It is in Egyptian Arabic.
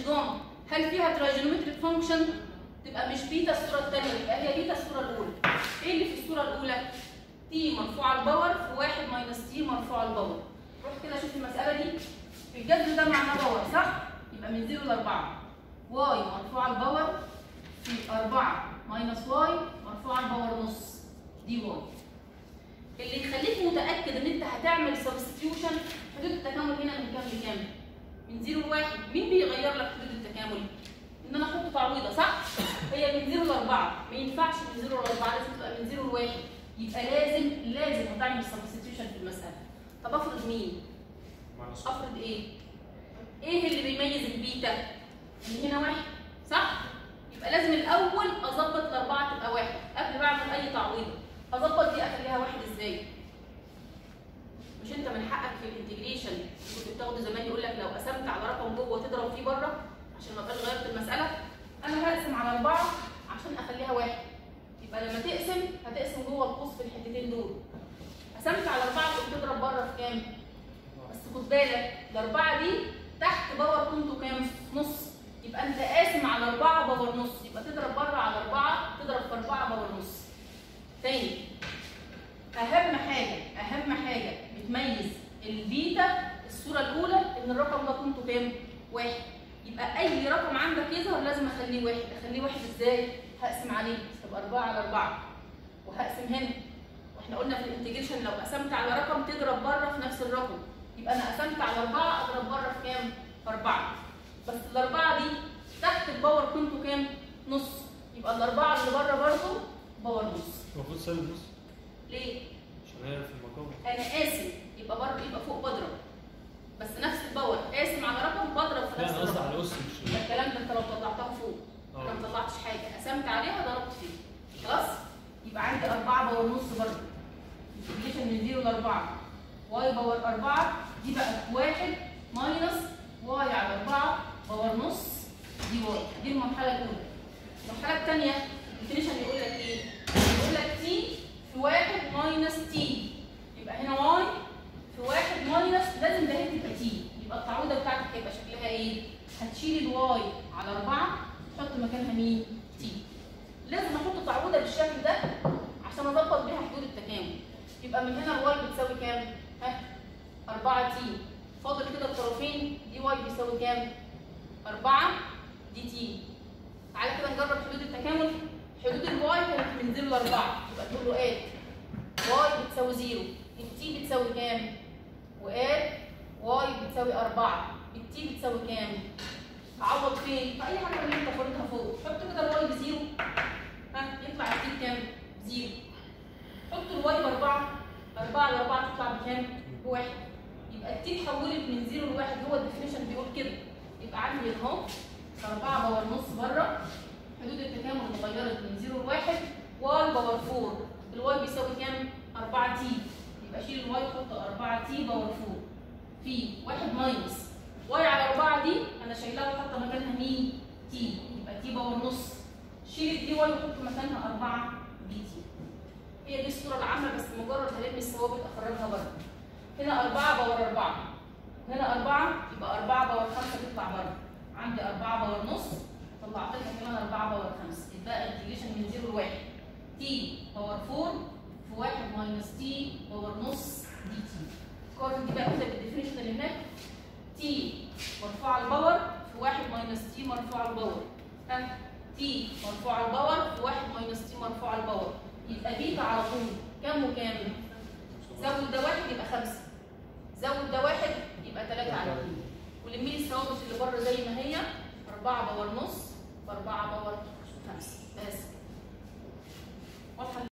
جاما هل فيها تراجينومتريك فانكشن تبقى مش بيتا الصوره الثانيه يبقى هي بيتا الصوره الاولى ايه اللي في الصوره الاولى تي مرفوع الباور في 1 ماينس تي مرفوع الباور روح كده شوف المساله دي الجذر ده معناه باور صح يبقى من 0 ل 4 واي مرفوع الباور في 4 ماينس واي مرفوع الباور نص دي واي اللي يخليك متاكد ان انت هتعمل سبستيوشن حدود التكامل هنا من كام لكام؟ من 0 ل 1 مين بيغير لك حدود التكامل؟ ان انا احط تعويضه صح؟ هي من 0 ل 4 ما ينفعش من 0 ل 4 لازم تبقى من 0 ل 1 يبقى لازم لازم هتعمل سبستيوشن في المساله طب افرض مين؟ ماينس افرض ايه؟ ايه اللي بيميز البيتا؟ ان هنا واحد صح؟ يبقى لازم الاول اظبط الاربعه تبقى واحد قبل ما اعمل اي تعويضه اظبط دي اخليها واحد ازاي؟ مش انت من حقك في الانتجريشن كنت بتاخده زمان يقول لك لو قسمت على رقم جوه تضرب فيه بره عشان ما ابقاش غيرت المساله انا هقسم على اربعه عشان اخليها واحد يبقى لما تقسم هتقسم جوه القوس في الحتتين دول قسمت على اربعه كنت تضرب بره في كام؟ بس خد بالك الاربعه دي تحت باور كنتو كام؟ نص يبقى انت قاسم على اربعه باور نص يبقى تضرب بره على اربعه تضرب في اربعه باور نص. تاني اهم حاجه اهم حاجه بتميز البيتا الصوره الاولى ان الرقم ده قيمته كام؟ واحد يبقى اي رقم عندك يظهر لازم اخليه واحد اخليه واحد ازاي؟ هقسم عليه تبقى اربعه على اربعه وهقسم هنا واحنا قلنا في الانتجريشن لو قسمت على رقم تضرب بره في نفس الرقم يبقى انا قسمت على اربعه اضرب بره في كام؟ في اربعه بس الاربعه دي تحت الباور قيمته كام؟ نص يبقى الاربعه اللي بره برضه باور نص المفروض سالب نص ليه؟ عشان هي في المقام انا قاسم يبقى برضه يبقى فوق بضرب بس نفس الباور قاسم على رقم بضرب في لا نفس انا قصدي الرقم على اس مش يبقى الكلام ده انت لو طلعتها فوق انا ما اه طلعتش حاجه قسمت عليها ضربت فيه خلاص يبقى عندي 4 باور نص برضه انتجريشن من 0 ل 4 واي باور 4 دي بقت 1 ماينس واي على 4 باور نص دي واي دي المرحله الاولى المرحله الثانيه الديفينيشن يقول لك ايه؟ يقول لك تي في 1 ماينس تي يبقى هنا واي في 1 ماينس لازم ده هي تبقى تي يبقى التعويضه بتاعتك هيبقى شكلها ايه؟ هتشيل الواي على 4 تحط مكانها مين؟ تي لازم احط تعويضه بالشكل ده عشان اظبط بيها حدود التكامل يبقى من هنا الواي بتساوي كام؟ ها 4 تي فاضل كده الطرفين دي واي بيساوي كام؟ 4 دي تي تعالى كده نجرب حدود التكامل حدود الواي كانت من 0 ل 4 يبقى تقول له اد واي بتساوي 0 التي بتساوي كام؟ واد واي بتساوي 4 التي بتساوي كام؟ اعوض فين؟ في اي حاجه من اللي انت فاردها فوق حط كده الواي بزيرو ها يطلع التي بكام؟ زيرو حط الواي باربعه 4 على 4 تطلع بكام؟ بواحد يبقى التي اتحولت من 0 لواحد هو الديفينيشن بيقول كده يبقى عندي اهو 4 باور نص بره حدود التكامل اتغيرت من 0 لواحد واي باور 4 الواي بيساوي كام؟ 4 تي يبقى شيل الواي حط 4 تي باور 4 في 1 ماينس واي على 4 دي انا شايلاها وحاطه مكانها مين؟ تي يبقى تي باور نص شيل الدي واي وحط مكانها 4 بي تي هي دي الصوره العامه بس مجرد هلم الثوابت اخرجها بره هنا 4 باور 4 هنا 4 يبقى 4 باور 5 تطلع بره عندي 4 باور نص طلعت لها كمان 4 باور 5 يبقى انتجريشن من 0 ل 1 تي باور 4 في 1 ماينس تي باور نص دي تي قارن دي بقى كده بالديفينيشن اللي هناك تي مرفوع الباور في 1 ماينس تي مرفوع الباور ها تي مرفوع الباور في 1 ماينس تي مرفوع الباور يبقى بيتا على طول كام وكام؟ زود ده واحد يبقى خمسة زود ده واحد يبقى ثلاثة على طول ولمي لي الثوابت اللي بره زي ما هي 4 باور نص في 4 باور 5 بس واضحة